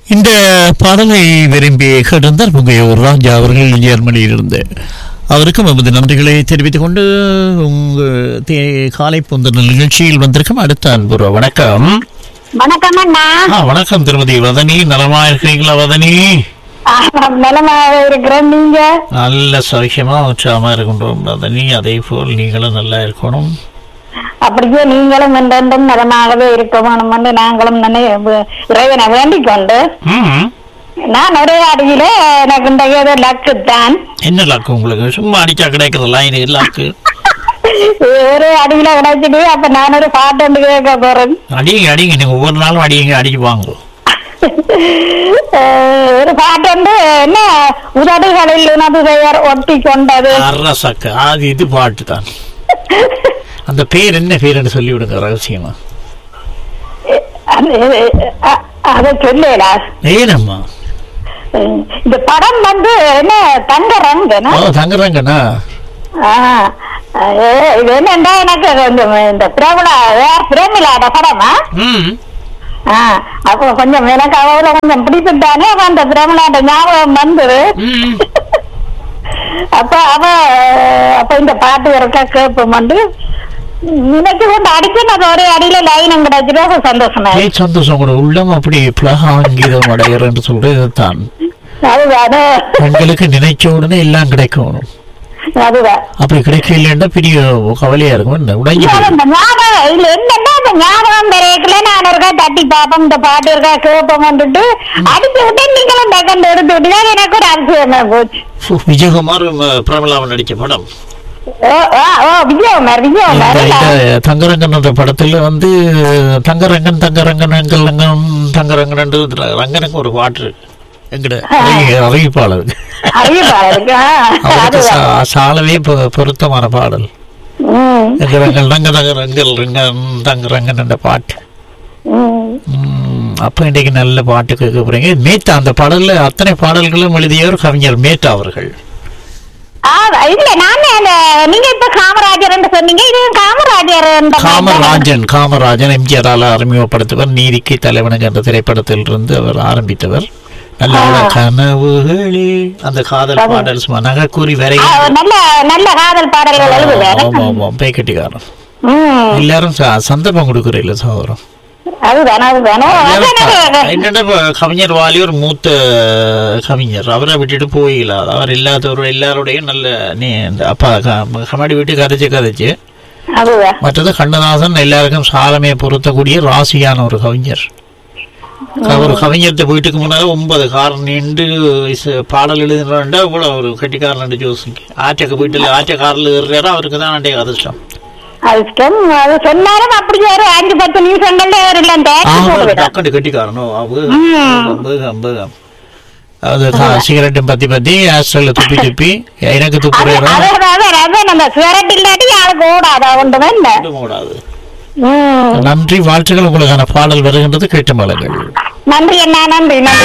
இந்த பாடலை விரும்பி கேட்டிருந்தார் முகையூர் ராஜா அவர்கள் ஜெர்மனியிலிருந்து அவருக்கும் எமது நன்றிகளை தெரிவித்துக் கொண்டு உங்க தே- காலை பொந்த நிகழ்ச்சியில் வந்திருக்கும் அடுத்த அன்புற வணக்கம் வணக்கம் அண்ணா ஆ, வணக்கம் திருமதி வதனி நலமா இருக்கிறீங்களா வதனி நிலமாக இருக்கிறேன் நீங்க நல்ல சௌக்கியமா உற்சாகமா இருக்கின்றோம் வதனி அதே போல் நீங்களும் நல்லா இருக்கணும் அப்படியே நீங்களும் என்றென்றும் நலமாகவே இருக்க வேணும் என்று நாங்களும் நினை இறைவனை வேண்டிக் கொண்டு ம் நான் ஒரே அடியில எனக்கு இந்த ஏதோ லக்கு தான் என்ன லாக்கு உங்களுக்கு சும்மா அடிச்சா கிடைக்கிறதெல்லாம் இது லாக்கு ஒரே அடியில கிடைச்சிட்டு அப்ப நான் ஒரு பாட்டு ஒன்று கேட்க போறேன் அடிங்க அடிங்க நீங்க ஒவ்வொரு நாளும் அடிங்க அடிச்சு வாங்க அஹ் ஒரு பாட்டு வந்து என்ன உதடுகளில் உனது பெயர் ஒட்டி கொண்டது அரசக்க அது இது பாட்டு தான் அந்த பேர் என்ன பேருன்னு சொல்லி விடுங்க ரகசியமா அது- அ- அதை சொல்லலா ஏனம்மா இந்த படம் வந்து என்ன தங்க ரங்கனா ஓ தங்குறாங்கண்ணா ஆ, ஏ, இது என்னண்டா எனக்கு கொஞ்சம் இந்த பிரபல பிரேமிலாட படமா ம் ஆ, அப்போ கொஞ்சம் எனக்கு அவள கொஞ்சம் பிடிச்சிட்டானே அப்ப அந்த பிரேமிலாட ஞாபகம் வந்தது ம். அப்ப அவ அப்ப இந்த பாட்டு இருக்கா கேட்போம் வந்து நினைச்சு கொண்டு அடிச்சு நான் ஒரே அடியில லைனும் கிடைச்சிட்டு சந்தோஷமா இருக்கு. ஏய் சந்தோஷம் கூட உள்ளம் அப்படி பிளகாங்கீதம் அடைகிறன்னு சொல்றது தான் அதுதான் பெண்களுக்கு நினைச்ச உடனே எல்லாம் கிடைக்கணும் அதுதான் அப்படி கிடைக்கலன்னா பெரிய கவலையா இருக்கும் என்ன உடைஞ்சு இல்ல, போயிடும். இந்த ஞாபகம் இல்ல என்னன்னா இந்த ஞாபகம் தெரியக்கல நான் இருக்கா தட்டி பாப்போம் இந்த பாட்டு இருக்கா கேட்போம் வந்துட்டு அடிச்சு விட்டு நீங்களும் டக்கண்டு எடுத்து விட்டு எனக்கு ஒரு அதிசயமா போச்சு ஃபு, விஜயகுமார் ம, பிரபலாவன் நடிச்ச படம் ஓ ஓ, ஓ விஜயகுமார் இந்த விஜயகுமார் இந்த தங்கரங்கன் அந்த படத்துல வந்து தங்கரங்கன் தங்கரங்கன் எங்கரங்கன் தங்கரங்கன் என்று ரங்கனுக்கு ஒரு பாட்டு இருக்கு எங்கட அறிவி- அறிவிப்பாளருக்கு அறிவிப்பாளருக்கு ஆ, அவருக்கு அதுதான் சா- சாலவே பொ- பொருத்தமான பாடல் ம், எங்கரங்கள் ரங்க தங்க ரங்கல் ரங்கன் தங்கரங்கன் என்ற பாட்டு ம். ம், அப்ப இன்னைக்கு நல்ல பாட்டு கேட்க போறீங்க மேத்தா அந்த பாடல்ல அத்தனை பாடல்களும் எழுதியவர் கவிஞர் மேத்தா அவர்கள் ஆ, இல்ல நானே அந்த நீங்க இப்ப காமராஜர் சொன்னீங்க இது காமராஜர் காமராஜன் காமராஜன் எம்ஜிஆரால் அறிமுகப்படுத்தவர் நீதிக்கு தலைவனுக்கு என்ற திரைப்படத்தில் இருந்து அவர் ஆரம்பித்தவர் நல்ல ஆ. கனவுகளே அந்த காதல் பாடல் சும்மா நகைக்கூறி வரை நல்ல நல்ல காதல் பாடல்கள் எழுதுவாரு ஆமா ஆமா பேக்கெட்டிக்காரன் ம், எல்லாரும் ச- சந்தர்ப்பம் கொடுக்குறீங்கள சகோதரம் அதுதான் அதுதானே எல்லாரும் என்னடா இப்ப கவிஞர் வாலி ஒரு மூத்த கவிஞர் அவரை விட்டுட்டு போயில அவர் இல்லாதவர் எல்லாரோடையும் நல்ல நீ இந்த அப்பா க- கண்ணாடி விட்டு கதைச்சு கதைச்சு அதுதான் மற்றது கண்ணதாசன் எல்லாருக்கும் சாலமே பொருத்தக்கூடிய ராசியான ஒரு கவிஞர் ஒரு கவிஞர்கிட்ட வீட்டுக்கு முன்னால ஒன்பது காரன் நின்று இச- பாடல் எழுதுனா இவ்வளவு ஒரு கட்டிக்காரன் ஜோசிக்கு ஆச்சக்க வீட்டுல ஆச்ச காரில் ஏறுறாரோ அவருக்கு தான் அண்டைய அதிர்ஷ்டம் அதிர்ஷ்டம் அது சொன்னாலும் அப்படி ஒரு அஞ்சு பத்து நிமிஷங்கள்ல ஒரு இல்லை ஆமா, டக்குனு கட்டிக்காரனோ அம்பது அது கா- சிகரெட்டும் பத்தி பத்தி ஹாஸ்டல்ல துப்பி துப்பி எனக்கு துப்புறேன் அதான் அந்த சிகரெட் இல்லாட்டி யாருக்கு ஓடாதா ஒன்று என்ன கூடாது ம். நன்றி வாழ்த்துக்கள் உங்களுக்கான பாடல் வருகின்றது கேட்ட மலங்கள் நன்றி அண்ணா நன்றி நன்றி